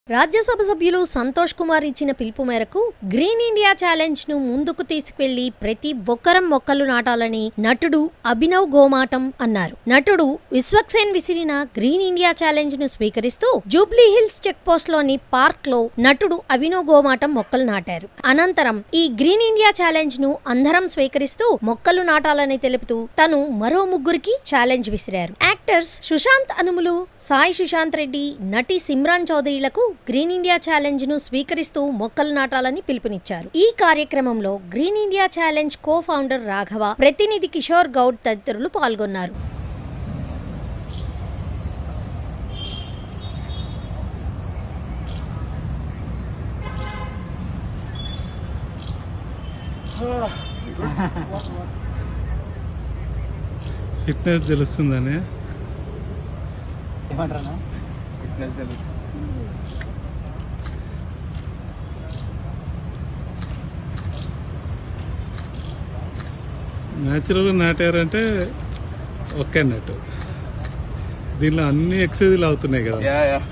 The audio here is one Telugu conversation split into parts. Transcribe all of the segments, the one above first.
రాజ్యసభ సభ్యులు సంతోష్ కుమార్ ఇచ్చిన పిలుపు మేరకు గ్రీన్ ఇండియా ఛాలెంజ్ ను ముందుకు తీసుకెళ్లి ప్రతి ఒక్కరం మొక్కలు నాటాలని నటుడు అభినవ్ గోమాటం అన్నారు నటుడు విశ్వక్సేన్ విసిరిన గ్రీన్ ఇండియా ఛాలెంజ్ ను స్వీకరిస్తూ జూబ్లీ హిల్స్ చెక్ పోస్ట్ లోని పార్క్ లో నటుడు అభినవ్ గోమాటం మొక్కలు నాటారు అనంతరం ఈ గ్రీన్ ఇండియా ఛాలెంజ్ ను అందరం స్వీకరిస్తూ మొక్కలు నాటాలని తెలుపుతూ తను మరో ముగ్గురికి ఛాలెంజ్ విసిరారు యాక్టర్స్ సుశాంత్ అనుములు సాయి సుశాంత్ రెడ్డి నటి సిమ్రాన్ చౌదరిలకు గ్రీన్ ఇండియా ఛాలెంజ్ ను స్వీకరిస్తూ మొక్కలు నాటాలని పిలుపునిచ్చారు ఈ కార్యక్రమంలో green India challenge co founder Raghava ప్రతినిధి కిషోర్ గౌడ్ తదితరులు పాల్గొన్నారు ఫిట్నెస్ తెలుస్తుందని ఏమంటారా ఫిట్నెస్ తెలుస్తుంది న్యాచురల్గా నాటారంటే ఒకే అన్నట్టు దీనిలో అన్ని ఎక్సైజులు అవుతున్నాయి కదా yeah yeah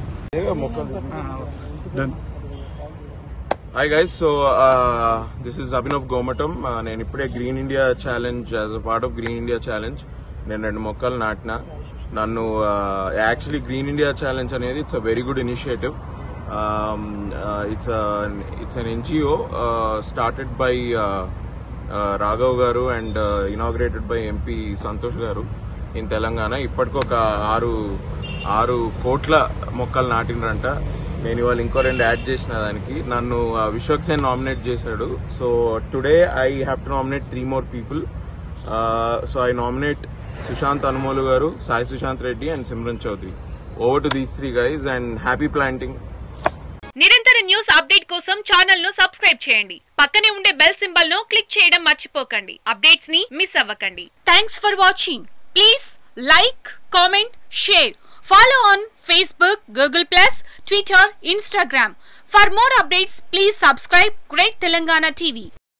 done hi guys so this is Abhinav Gomatam నేను ఇప్పుడే green India challenge as a part of green India challenge నేను రెండు మొక్కలు నాటిన నన్ను యాక్చువల్లీ గ్రీన్ ఇండియా ఛాలెంజ్ అనేది it's a very good initiative it's it's an NGO started by Raghav garu and inaugurated by MP Santosh garu in Telangana ఇప్పటికి ఒక ఆరు ఆరు కోట్ల మొక్కలు నాటినరంట నేను ఇవాళ ఇంకో రెండు యాడ్ చేసిన దానికి నన్ను విశ్వక్ సేన్ నామినేట్ చేశాడు so today I have to nominate three more people so I nominate Sushanth Anumolu garu Sai Sushanth Reddy and Simran Chowdary over to these three guys and happy planting నిరంతర న్యూస్ అప్డేట్ కోసం ఛానల్ ను సబ్స్క్రైబ్ చేయండి పక్కనే ఉండే బెల్ సింబల్ ను క్లిక్ చేయడం మర్చిపోకండి అప్డేట్స్ ని మిస్ అవ్వకండి thanks for watching please like comment share follow on Facebook Google plus Twitter Instagram for more updates please subscribe great Telangana TV